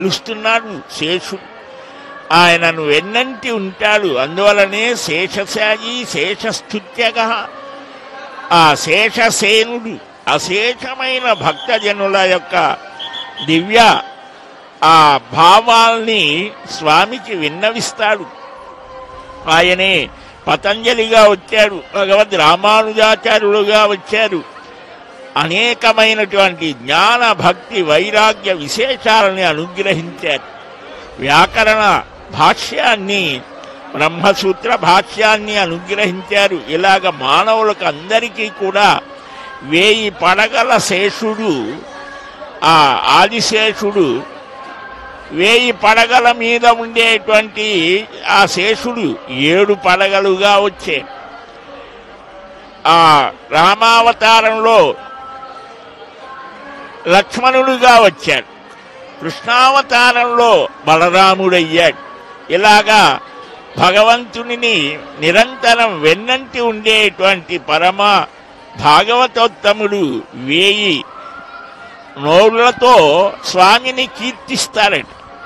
పిలుస్తున్నాడు శేషుడు ఆయనను వెన్నంటి ఉంటాడు అందువలనే శేషశాయి శేషస్థుత్యగ ఆ శేషసేనుడు అశేషమైన భక్తజనుల యొక్క దివ్య ఆ భావాల్ని స్వామికి విన్నవిస్తాడు ఆయనే పతంజలిగా వచ్చాడు భగవద్ రామానుజాచార్యులుగా వచ్చారు అనేకమైనటువంటి జ్ఞాన భక్తి వైరాగ్య విశేషాలని అనుగ్రహించారు వ్యాకరణ భాష్యాన్ని బ్రహ్మసూత్ర భాష్యాన్ని అనుగ్రహించారు ఇలాగ మానవులకు అందరికీ కూడా వేయి పడగల శేషుడు ఆ ఆదిశేషుడు వేయి పడగల మీద ఉండేటువంటి ఆ శేషుడు ఏడు పడగలుగా వచ్చే ఆ రామావతారంలో లక్ష్మణుడుగా వచ్చాడు కృష్ణావతారంలో బలరాముడయ్యాడు ఇలాగా భగవంతునిని నిరంతరం వెన్నంటి ఉండేటువంటి పరమ భాగవతోత్తముడు వేయి నోళ్లతో స్వామిని కీర్తిస్తారట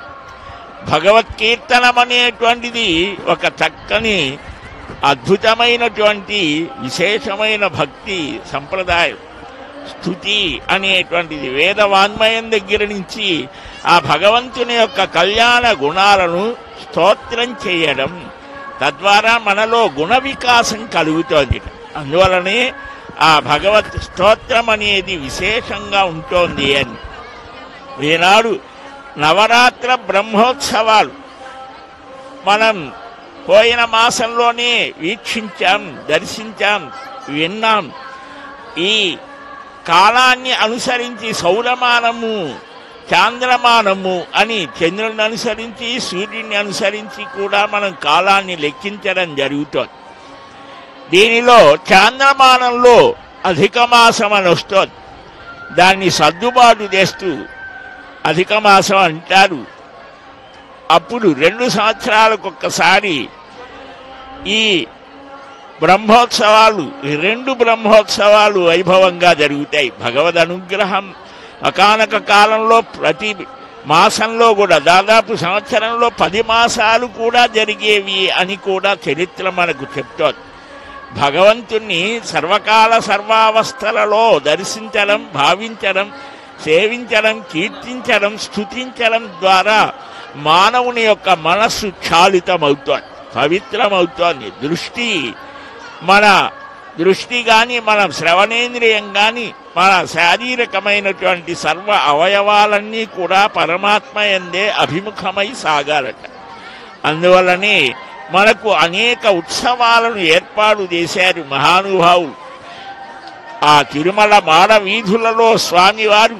భగవత్కీర్తనం అనేటువంటిది ఒక చక్కని అద్భుతమైనటువంటి విశేషమైన భక్తి సంప్రదాయం స్థుతి అనేటువంటిది వేద వాన్మయం దగ్గర నుంచి ఆ భగవంతుని యొక్క కళ్యాణ గుణాలను స్తోత్రం చేయడం తద్వారా మనలో గుణ వికాసం కలుగుతోంది అందువలనే ఆ భగవత్ స్తోత్రం అనేది విశేషంగా ఉంటోంది అని ఈనాడు నవరాత్ర బ్రహ్మోత్సవాలు మనం పోయిన మాసంలోనే వీక్షించాం దర్శించాం విన్నాం ఈ కాలాన్ని అనుసరించి సౌరమానము చాంద్రమానము అని చంద్రుడిని అనుసరించి సూర్యుడిని అనుసరించి కూడా మనం కాలాన్ని లెక్కించడం జరుగుతోంది దీనిలో చాంద్రమానంలో అధిక మాసం అని వస్తోంది దాన్ని సర్దుబాటు చేస్తూ అధిక మాసం అంటారు అప్పుడు రెండు సంవత్సరాలకు ఒక్కసారి ఈ బ్రహ్మోత్సవాలు ఈ రెండు బ్రహ్మోత్సవాలు వైభవంగా జరుగుతాయి భగవద్ అనుగ్రహం ఒకానొక కాలంలో ప్రతి మాసంలో కూడా దాదాపు సంవత్సరంలో పది మాసాలు కూడా జరిగేవి అని కూడా చరిత్ర మనకు చెప్తోంది భగవంతుణ్ణి సర్వకాల సర్వావస్థలలో దర్శించడం భావించడం సేవించడం కీర్తించడం స్థుతించడం ద్వారా మానవుని యొక్క మనస్సు క్షాళితమవుతోంది పవిత్రమవుతోంది దృష్టి మన దృష్టి కానీ మన శ్రవణేంద్రియం కానీ మన శారీరకమైనటువంటి సర్వ అవయవాలన్నీ కూడా పరమాత్మ ఎందే అభిముఖమై సాగాలట అందువల్లనే మనకు అనేక ఉత్సవాలను ఏర్పాటు చేశారు మహానుభావులు ఆ తిరుమల మాడ వీధులలో స్వామివారు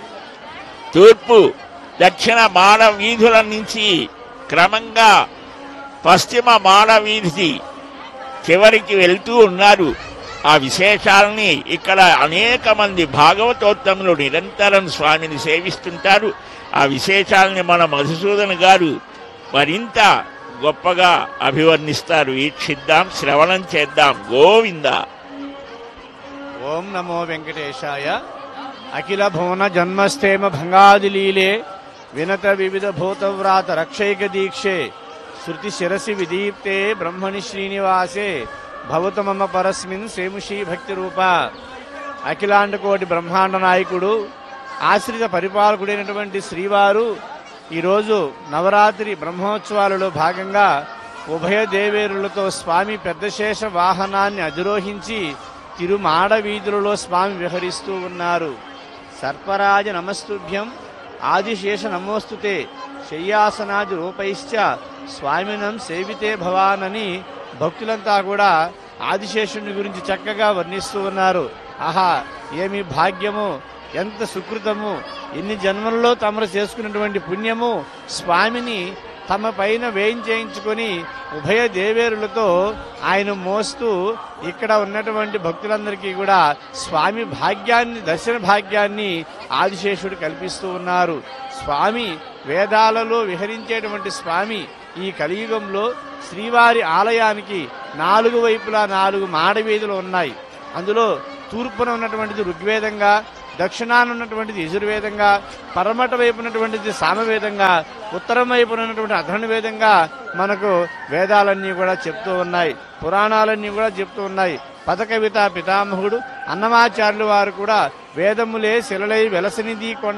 తూర్పు దక్షిణ మాడ వీధుల నుంచి క్రమంగా పశ్చిమ మాడ వీధి చివరికి వెళ్తూ ఉన్నారు ఆ విశేషాలని ఇక్కడ అనేక మంది భాగవతోత్తములు నిరంతరం స్వామిని సేవిస్తుంటారు ఆ విశేషాలని మన మధుసూదన్ గారు మరింత గొప్పగా అభివర్ణిస్తారు వీక్షిద్దాం శ్రవణం చేద్దాం గోవింద ఓం నమో వెంకటేశాయ అఖిల భువన జన్మస్థేమ భంగాదిలీలే వినత వివిధ భూతవ్రాత రక్షైక దీక్షే శృతి శిరసి విదీప్తే బ్రహ్మణి శ్రీనివాసే భవతు మమ పరస్మిన్ సేముషీ భక్తి రూప అఖిలాండ కోటి బ్రహ్మాండ నాయకుడు ఆశ్రిత పరిపాలకుడైనటువంటి శ్రీవారు ఈరోజు నవరాత్రి బ్రహ్మోత్సవాలలో భాగంగా ఉభయ దేవేరులతో స్వామి పెద్దశేష వాహనాన్ని అధిరోహించి తిరుమాడ వీధులలో స్వామి విహరిస్తూ ఉన్నారు సర్పరాజ నమస్తుభ్యం ఆదిశేష నమోస్తుతే శయ్యాసనాది రూపైశ్చ స్వామినం సేవితే భవానని భక్తులంతా కూడా ఆదిశేషుని గురించి చక్కగా వర్ణిస్తూ ఉన్నారు ఆహా ఏమి భాగ్యము ఎంత సుకృతము ఎన్ని జన్మలలో తమరు చేసుకున్నటువంటి పుణ్యము స్వామిని తమ పైన వేయించేయించుకొని ఉభయ దేవేరులతో ఆయన మోస్తూ ఇక్కడ ఉన్నటువంటి భక్తులందరికీ కూడా స్వామి భాగ్యాన్ని దర్శన భాగ్యాన్ని ఆదిశేషుడు కల్పిస్తూ ఉన్నారు స్వామి వేదాలలో విహరించేటువంటి స్వామి ఈ కలియుగంలో శ్రీవారి ఆలయానికి నాలుగు వైపులా నాలుగు మాడవీధులు ఉన్నాయి అందులో తూర్పున ఉన్నటువంటిది ఋగ్వేదంగా దక్షిణాన ఉన్నటువంటిది యజుర్వేదంగా పరమట వైపు ఉన్నటువంటిది సామవేదంగా ఉత్తరం వైపు ఉన్నటువంటి అధర్ణ వేదంగా మనకు వేదాలన్నీ కూడా చెప్తూ ఉన్నాయి పురాణాలన్నీ కూడా చెప్తూ ఉన్నాయి పదకవిత పితామహుడు అన్నమాచార్యులు వారు కూడా వేదములే శిలలై వెలసనిది కొండ